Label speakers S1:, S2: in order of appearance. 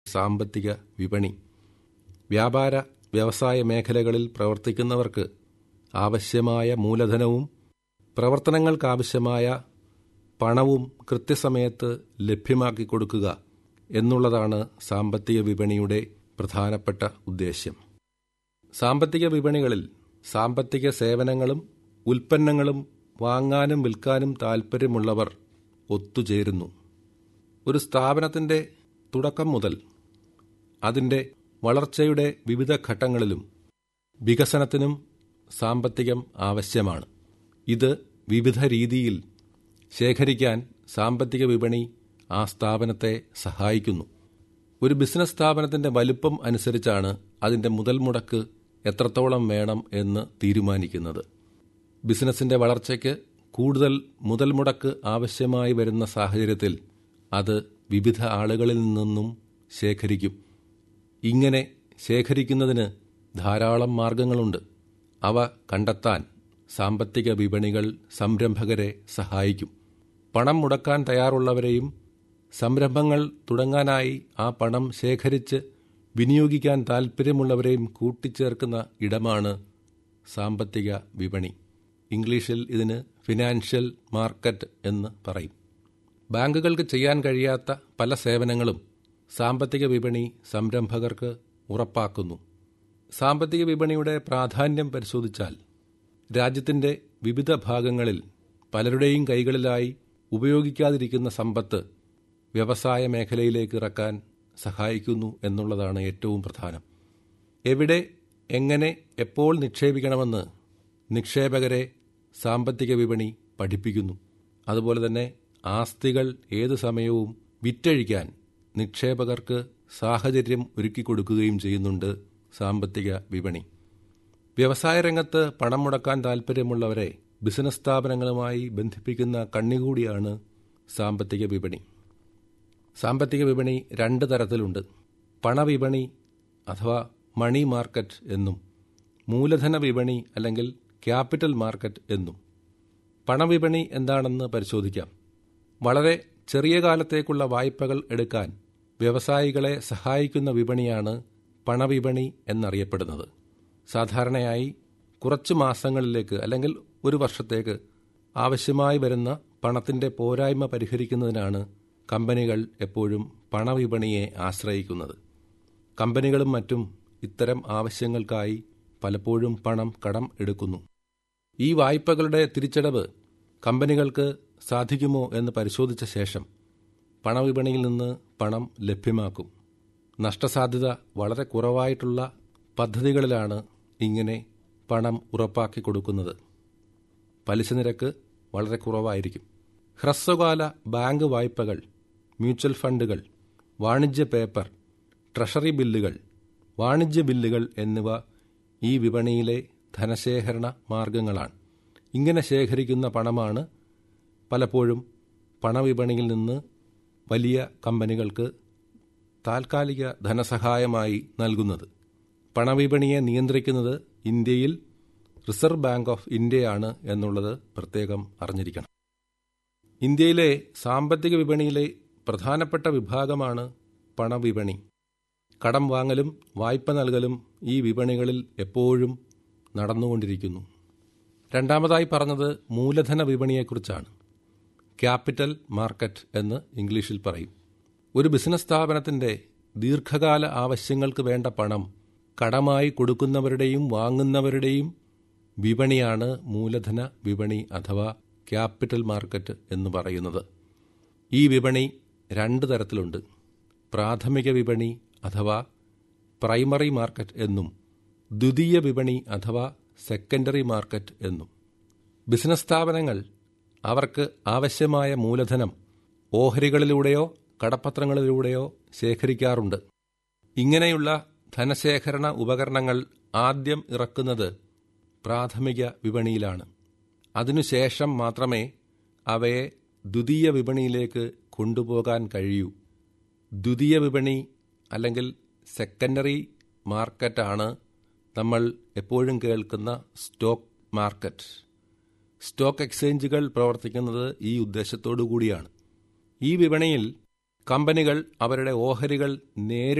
S1: സാമ്പത്തിക വിപണി വ്യാപാര വ്യവസായ മേഖലകളിൽ പ്രവർത്തിക്കുന്നവർക്ക് ആവശ്യമായ മൂലധനവും പ്രവർത്തനങ്ങൾക്കാവശ്യമായ പണവും കൃത്യസമയത്ത് ലഭ്യമാക്കി കൊടുക്കുക എന്നുള്ളതാണ് സാമ്പത്തിക വിപണിയുടെ പ്രധാനപ്പെട്ട ഉദ്ദേശ്യം സാമ്പത്തിക വിപണികളിൽ സാമ്പത്തിക സേവനങ്ങളും ഉൽപ്പന്നങ്ങളും വാങ്ങാനും വിൽക്കാനും താൽപ്പര്യമുള്ളവർ ഒത്തുചേരുന്നു ഒരു സ്ഥാപനത്തിൻ്റെ തുടക്കം മുതൽ അതിൻ്റെ വളർച്ചയുടെ വിവിധ ഘട്ടങ്ങളിലും വികസനത്തിനും സാമ്പത്തികം ആവശ്യമാണ് ഇത് വിവിധ രീതിയിൽ ശേഖരിക്കാൻ സാമ്പത്തിക വിപണി ആ സ്ഥാപനത്തെ സഹായിക്കുന്നു ഒരു ബിസിനസ് സ്ഥാപനത്തിന്റെ വലുപ്പം അനുസരിച്ചാണ് അതിന്റെ മുതൽ മുടക്ക് എത്രത്തോളം വേണം എന്ന് തീരുമാനിക്കുന്നത് ബിസിനസിന്റെ വളർച്ചയ്ക്ക് കൂടുതൽ മുതൽ മുടക്ക് ആവശ്യമായി വരുന്ന സാഹചര്യത്തിൽ അത് വിവിധ ആളുകളിൽ നിന്നും ശേഖരിക്കും ഇങ്ങനെ ശേഖരിക്കുന്നതിന് ധാരാളം മാർഗങ്ങളുണ്ട് അവ കണ്ടെത്താൻ സാമ്പത്തിക വിപണികൾ സംരംഭകരെ സഹായിക്കും പണം മുടക്കാൻ തയ്യാറുള്ളവരെയും സംരംഭങ്ങൾ തുടങ്ങാനായി ആ പണം ശേഖരിച്ച് വിനിയോഗിക്കാൻ താൽപ്പര്യമുള്ളവരെയും കൂട്ടിച്ചേർക്കുന്ന ഇടമാണ് സാമ്പത്തിക വിപണി ഇംഗ്ലീഷിൽ ഇതിന് ഫിനാൻഷ്യൽ മാർക്കറ്റ് എന്ന് പറയും ബാങ്കുകൾക്ക് ചെയ്യാൻ കഴിയാത്ത പല സേവനങ്ങളും സാമ്പത്തിക വിപണി സംരംഭകർക്ക് ഉറപ്പാക്കുന്നു സാമ്പത്തിക വിപണിയുടെ പ്രാധാന്യം പരിശോധിച്ചാൽ രാജ്യത്തിന്റെ വിവിധ ഭാഗങ്ങളിൽ പലരുടെയും കൈകളിലായി ഉപയോഗിക്കാതിരിക്കുന്ന സമ്പത്ത് വ്യവസായ മേഖലയിലേക്ക് ഇറക്കാൻ സഹായിക്കുന്നു എന്നുള്ളതാണ് ഏറ്റവും പ്രധാനം എവിടെ എങ്ങനെ എപ്പോൾ നിക്ഷേപിക്കണമെന്ന് നിക്ഷേപകരെ സാമ്പത്തിക വിപണി പഠിപ്പിക്കുന്നു അതുപോലെ തന്നെ ആസ്തികൾ ഏതു സമയവും വിറ്റഴിക്കാൻ നിക്ഷേപകർക്ക് സാഹചര്യം ഒരുക്കിക്കൊടുക്കുകയും ചെയ്യുന്നുണ്ട് സാമ്പത്തിക വിപണി വ്യവസായ രംഗത്ത് പണം മുടക്കാൻ താൽപ്പര്യമുള്ളവരെ ബിസിനസ് സ്ഥാപനങ്ങളുമായി ബന്ധിപ്പിക്കുന്ന കണ്ണികൂടിയാണ് സാമ്പത്തിക വിപണി സാമ്പത്തിക വിപണി രണ്ട് തരത്തിലുണ്ട് പണവിപണി അഥവാ മണി മാർക്കറ്റ് എന്നും മൂലധന വിപണി അല്ലെങ്കിൽ ക്യാപിറ്റൽ മാർക്കറ്റ് എന്നും പണവിപണി എന്താണെന്ന് പരിശോധിക്കാം വളരെ ചെറിയ കാലത്തേക്കുള്ള വായ്പകൾ എടുക്കാൻ വ്യവസായികളെ സഹായിക്കുന്ന വിപണിയാണ് പണവിപണി എന്നറിയപ്പെടുന്നത് സാധാരണയായി കുറച്ച് മാസങ്ങളിലേക്ക് അല്ലെങ്കിൽ ഒരു വർഷത്തേക്ക് ആവശ്യമായി വരുന്ന പണത്തിന്റെ പോരായ്മ പരിഹരിക്കുന്നതിനാണ് കമ്പനികൾ എപ്പോഴും പണവിപണിയെ ആശ്രയിക്കുന്നത് കമ്പനികളും മറ്റും ഇത്തരം ആവശ്യങ്ങൾക്കായി പലപ്പോഴും പണം കടം എടുക്കുന്നു ഈ വായ്പകളുടെ തിരിച്ചടവ് കമ്പനികൾക്ക് സാധിക്കുമോ എന്ന് പരിശോധിച്ച ശേഷം പണവിപണിയിൽ നിന്ന് പണം ലഭ്യമാക്കും നഷ്ടസാധ്യത വളരെ കുറവായിട്ടുള്ള പദ്ധതികളിലാണ് ഇങ്ങനെ പണം ഉറപ്പാക്കി കൊടുക്കുന്നത് പലിശ നിരക്ക് വളരെ കുറവായിരിക്കും ഹ്രസ്വകാല ബാങ്ക് വായ്പകൾ മ്യൂച്വൽ ഫണ്ടുകൾ വാണിജ്യ പേപ്പർ ട്രഷറി ബില്ലുകൾ വാണിജ്യ ബില്ലുകൾ എന്നിവ ഈ വിപണിയിലെ ധനശേഖരണ മാർഗങ്ങളാണ് ഇങ്ങനെ ശേഖരിക്കുന്ന പണമാണ് പലപ്പോഴും പണവിപണിയിൽ നിന്ന് വലിയ കമ്പനികൾക്ക് താൽക്കാലിക ധനസഹായമായി നൽകുന്നത് പണവിപണിയെ നിയന്ത്രിക്കുന്നത് ഇന്ത്യയിൽ റിസർവ് ബാങ്ക് ഓഫ് ഇന്ത്യയാണ് എന്നുള്ളത് പ്രത്യേകം അറിഞ്ഞിരിക്കണം ഇന്ത്യയിലെ സാമ്പത്തിക വിപണിയിലെ പ്രധാനപ്പെട്ട വിഭാഗമാണ് പണവിപണി കടം വാങ്ങലും വായ്പ നൽകലും ഈ വിപണികളിൽ എപ്പോഴും നടന്നുകൊണ്ടിരിക്കുന്നു രണ്ടാമതായി പറഞ്ഞത് മൂലധന വിപണിയെക്കുറിച്ചാണ് ക്യാപിറ്റൽ മാർക്കറ്റ് എന്ന് ഇംഗ്ലീഷിൽ പറയും ഒരു ബിസിനസ് സ്ഥാപനത്തിന്റെ ദീർഘകാല ആവശ്യങ്ങൾക്ക് വേണ്ട പണം കടമായി കൊടുക്കുന്നവരുടെയും വാങ്ങുന്നവരുടെയും വിപണിയാണ് മൂലധന വിപണി അഥവാ ക്യാപിറ്റൽ മാർക്കറ്റ് എന്ന് പറയുന്നത് ഈ വിപണി രണ്ട് തരത്തിലുണ്ട് പ്രാഥമിക വിപണി അഥവാ പ്രൈമറി മാർക്കറ്റ് എന്നും ദ്വിതീയ വിപണി അഥവാ സെക്കൻഡറി മാർക്കറ്റ് എന്നും ബിസിനസ് സ്ഥാപനങ്ങൾ അവർക്ക് ആവശ്യമായ മൂലധനം ഓഹരികളിലൂടെയോ കടപ്പത്രങ്ങളിലൂടെയോ ശേഖരിക്കാറുണ്ട് ഇങ്ങനെയുള്ള ധനശേഖരണ ഉപകരണങ്ങൾ ആദ്യം ഇറക്കുന്നത് പ്രാഥമിക വിപണിയിലാണ് അതിനുശേഷം മാത്രമേ അവയെ ദ്വിതീയ വിപണിയിലേക്ക് കൊണ്ടുപോകാൻ കഴിയൂ ദ്വിതീയ വിപണി അല്ലെങ്കിൽ സെക്കൻഡറി മാർക്കറ്റാണ് നമ്മൾ എപ്പോഴും കേൾക്കുന്ന സ്റ്റോക്ക് മാർക്കറ്റ് സ്റ്റോക്ക് എക്സ്ചേഞ്ചുകൾ പ്രവർത്തിക്കുന്നത് ഈ ഉദ്ദേശത്തോടു കൂടിയാണ് ഈ വിപണിയിൽ കമ്പനികൾ അവരുടെ ഓഹരികൾ നേരിട്ട്